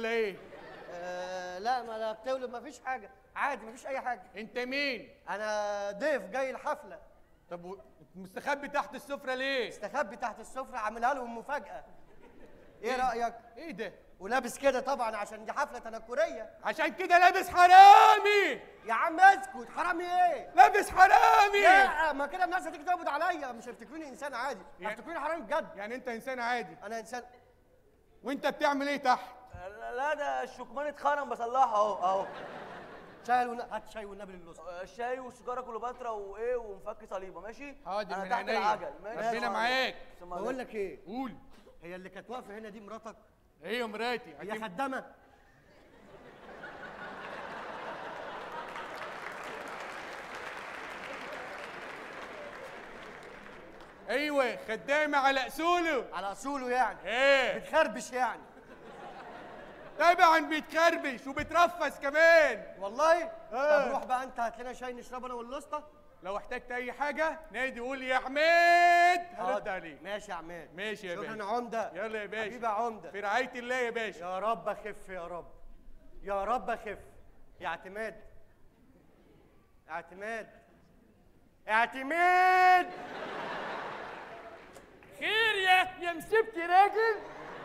ولا ايه آه لا ما انا بتولد ما فيش حاجه عادي ما فيش اي حاجه انت مين انا ضيف جاي الحفله طب و- مستخبي تحت السفره ليه استخبي تحت السفره عاملها لهم مفاجاه ايه رايك ايه ده ولابس كده طبعا عشان دي حفله تنكريه عشان كده لابس حرامي يا عم اسكت حرامي ايه لابس حرامي لا ما كده الناس هتيجي تقبض عليا مش هيفتكروني انسان عادي يعني- هيفتكروني حرامي بجد يعني انت انسان عادي انا انسان وانت بتعمل ايه تحت لا ده الشكمان اتخرم بصلحه اهو اهو شاي والن... هات شاي والنبي للوسط الشاي والسيجاره كليوباترا وايه ومفك صليبه ماشي حاضر انا من تحت عينيا العجل ماشي ربنا معاك ثم بقول لك ايه قول هي اللي كانت واقفه هنا دي مراتك ايه يا مراتي هي أكيد- خدامه ايوه خدامه على اصوله على اصوله يعني ايه بتخربش يعني طبعا بيتخربش وبترفس كمان والله آه. طب روح بقى انت هات لنا شاي نشربه انا واللسطى لو احتجت اي حاجه نادي قول يا حميد هرد حاضر. عليك ماشي يا عماد ماشي يا شكرا باشا عمده يلا يا باشا حبيبي يا عمده في رعايه الله يا باشا يا رب اخف يا رب يا رب اخف يا اعتماد اعتماد اعتماد خير يا يا مسبت راجل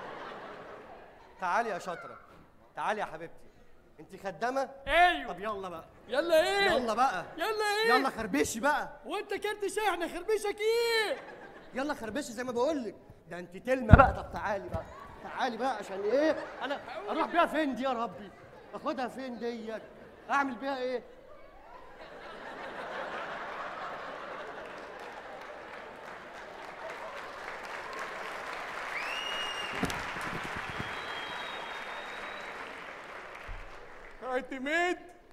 تعالي يا شاطره تعالي يا حبيبتي انت خدامه ايوه طب يلا بقى يلا ايه يلا بقى يلا ايه يلا خربشي بقى وانت كنت شاي احنا خربشك ايه يلا خربشي زي ما بقول لك ده انت تلمه بقى طب تعالي بقى تعالي بقى عشان ايه انا اروح بيها فين دي يا ربي اخدها فين ديت اعمل بيها ايه اعتماد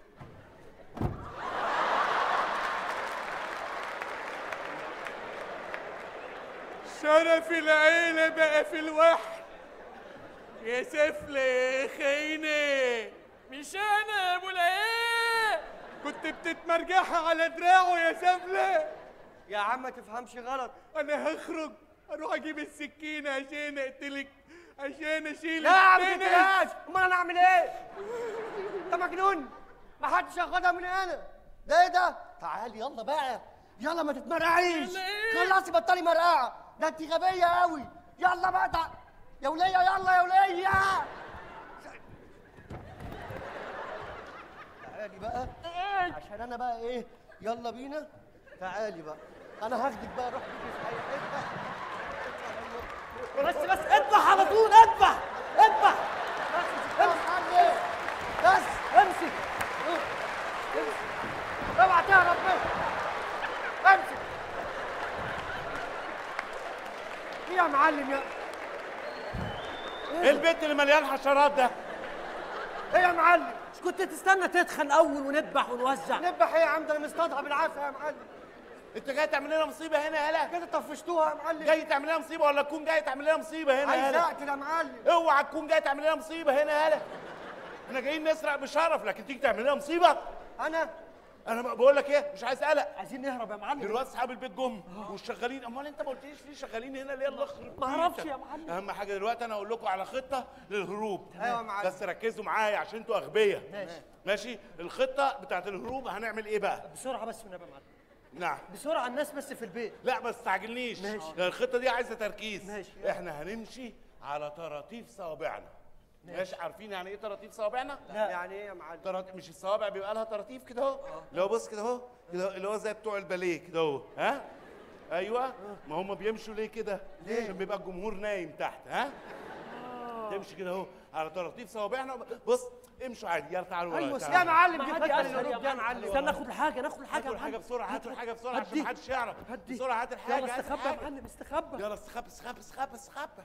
شرف العيلة بقى في الوحد يا سفلة يا خينة مش انا يا ابو العيال كنت بتتمرجحها على دراعه يا سفلة يا عم ما تفهمش غلط انا هخرج اروح اجيب السكينة عشان اقتلك عشان اشيل لا يا عم التنس. تنتهاش امال انا اعمل ايه انت مجنون ما حدش ياخدها من هنا ده ايه ده تعالي يلا بقى يلا ما تتمرقعيش يلا إيه؟ خلاص بطلي مرقعه ده انت غبيه قوي يلا بقى تع... يا وليه يلا يا وليه تعالي بقى عشان انا بقى ايه يلا بينا تعالي بقى انا هاخدك بقى روح بيكي في اي حته بس بس اذبح على طول اذبح اذبح امسك بس امسك اوعى تهرب منه امسك ايه يا معلم يا ايه البيت اللي مليان حشرات ده؟ ايه يا معلم مش كنت تستنى تتخن اول ونذبح ونوزع نذبح ايه يا عم ده انا مصطادها بالعافيه يا معلم انت جاي تعمل لنا مصيبه هنا يالا؟ كده طفشتوها يا معلم جاي تعمل لنا مصيبه ولا تكون جاي تعمل لنا مصيبه هنا عايز يالا؟ اقتل يا معلم اوعى تكون جاي تعمل لنا مصيبه هنا يالا احنا جايين نسرق بشرف لكن تيجي تعمل لنا مصيبه انا انا بقول لك ايه مش عايز قلق عايزين نهرب يا معلم دلوقتي اصحاب البيت جم والشغالين امال انت ما قلتليش ليه شغالين هنا ليه الله يخرب ما اعرفش بيتك؟ يا معلم. اهم حاجه دلوقتي انا اقول لكم على خطه للهروب أيوة يا معلم. بس ركزوا معايا عشان انتوا اغبياء ماشي. ماشي الخطه بتاعت الهروب هنعمل ايه بقى بسرعه بس والنبي يا معلم نعم بسرعه الناس بس في البيت لا ما تستعجلنيش ماشي. لأن الخطه دي عايزه تركيز ماشي. احنا هنمشي على طراطيف صوابعنا ماشي عارفين يعني ايه طراطيف صوابعنا لا يعني ايه يا معلم طراط... مش الصوابع بيبقى لها طراطيف كده اهو اللي هو بص كده اهو كده اللي هو زي بتوع الباليه كده اهو ها ايوه ما هم بيمشوا ليه كده ليه؟ عشان بيبقى الجمهور نايم تحت ها تمشي كده اهو على طراطيف صوابعنا بص امشوا عادي يلا تعالوا ورايا، ايوه تعالوا. يا معلم دي ما خطه عادي أسهل للهروب يا يا معلم استنى ناخد الحاجه ناخد الحاجه هاتوا يا الحاجه معلم بسرعه هاتوا الحاجه بسرعه عشان هدي. محدش يعرف هدي. بسرعه هات الحاجه يلا هات استخبى يا الحاجة. معلم استخبى يلا استخبى استخبى استخبى استخبى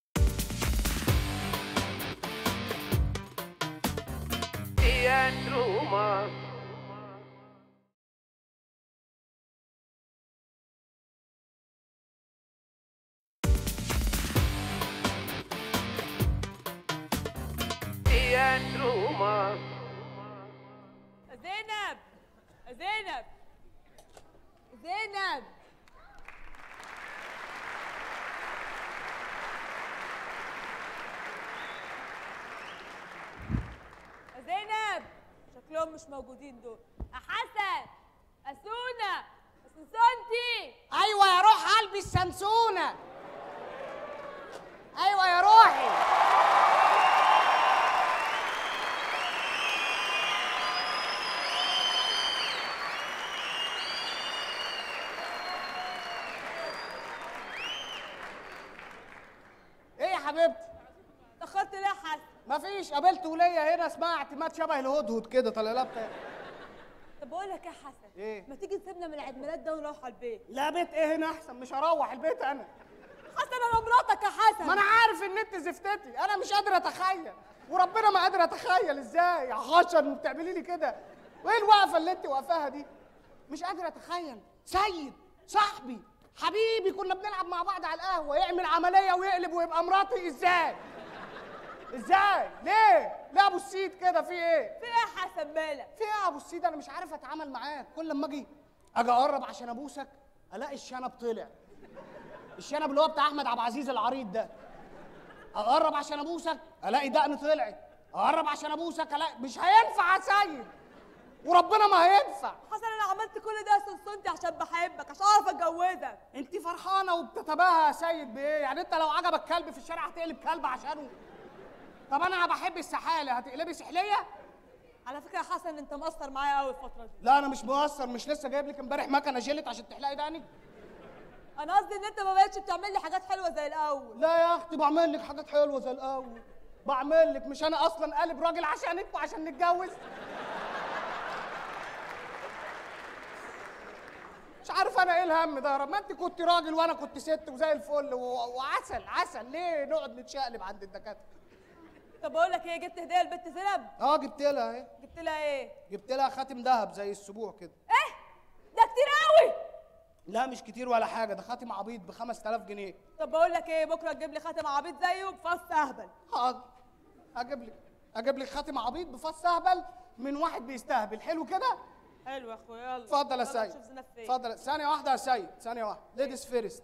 زينب زينب زينب شكلهم مش موجودين دول يا حسن اسونا سنسنتي ايوه يا روح قلبي السمسونه ايوه يا روحي ايه يا حبيبتي اتاخرت ليه يا حسن مفيش قابلت ولية هنا اسمها اعتماد شبه الهدهد كده طالع لها بتاع طب بقول لك إيه يا حسن إيه؟ ما تيجي تسيبنا من العيد ميلاد ده ونروح على البيت لا بيت ايه هنا احسن مش هروح البيت انا حسن انا مراتك يا حسن ما انا عارف ان انت زفتتي انا مش قادر اتخيل وربنا ما قادر اتخيل ازاي يا عشان بتعملي لي كده وايه الوقفه اللي انت واقفاها دي مش قادر اتخيل سيد صاحبي حبيبي كنا بنلعب مع بعض على القهوه يعمل عمليه ويقلب ويبقى مراتي ازاي ازاي ليه ليه ابو السيد كده في ايه في ايه يا حسن مالك في ايه يا ابو السيد انا مش عارف اتعامل معاك كل لما اجي اجي اقرب عشان ابوسك الاقي الشنب طلع الشنب اللي هو بتاع احمد عبد العزيز العريض ده اقرب عشان ابوسك الاقي دقن طلعت اقرب عشان ابوسك الاقي مش هينفع يا سيد وربنا ما هينفع حسن انا عملت كل ده يا سنسنتي عشان بحبك عشان اعرف اتجوزك انت فرحانه وبتتباهى يا سيد بايه يعني انت لو عجبك كلب في الشارع هتقلب كلب عشانه طب انا بحب السحاله هتقلبي سحليه على فكره يا حسن انت مقصر معايا قوي الفتره دي لا انا مش مقصر مش لسه جايب لك امبارح مكنه جلت عشان تحلقي دقنك انا قصدي ان انت ما بقتش بتعمل لي حاجات حلوه زي الاول لا يا اختي بعمل لك حاجات حلوه زي الاول بعمل لك مش انا اصلا قالب راجل عشانك وعشان نتجوز مش عارف انا ايه الهم ده يا رب ما انت كنت راجل وانا كنت ست وزي الفل و... وعسل عسل ليه نقعد نتشقلب عند الدكاتره طب بقول لك ايه جبت هديه لبنت زينب اه جبت لها اهي جبت لها ايه جبت لها خاتم ذهب زي السبوع كده ايه ده كتير قوي لا مش كتير ولا حاجه ده خاتم عبيط ب 5000 جنيه طب بقول لك ايه بكره تجيب لي خاتم عبيط زيه بفص اهبل حاضر هجيب لك اجيب لك خاتم عبيط بفص اهبل من واحد بيستهبل حلو كده حلو يا اخويا يلا اتفضل يا يلا سيد نشوف زينب فين. اتفضل ثانية واحدة يا سيد ثانية واحدة ليديز فيرست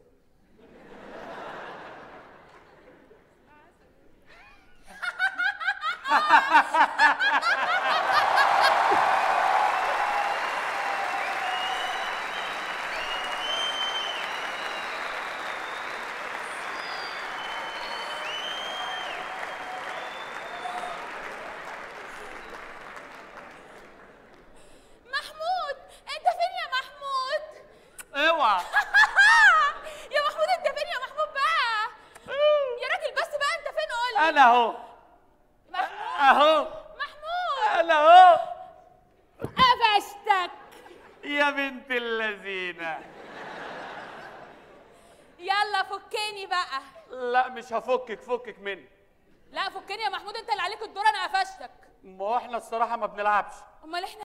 محمود انت فين يا محمود اوعى يا محمود انت فين يا محمود بقى يا راجل بس بقى انت فين قول لي انا اهو محمود اهو محمود انا اهو قفشتك يا بنت اللذينه يلا فكني بقى لا مش هفكك فكك مني لا فكني يا محمود انت اللي عليك الدور انا قفشتك ما هو احنا الصراحه ما بنلعبش امال احنا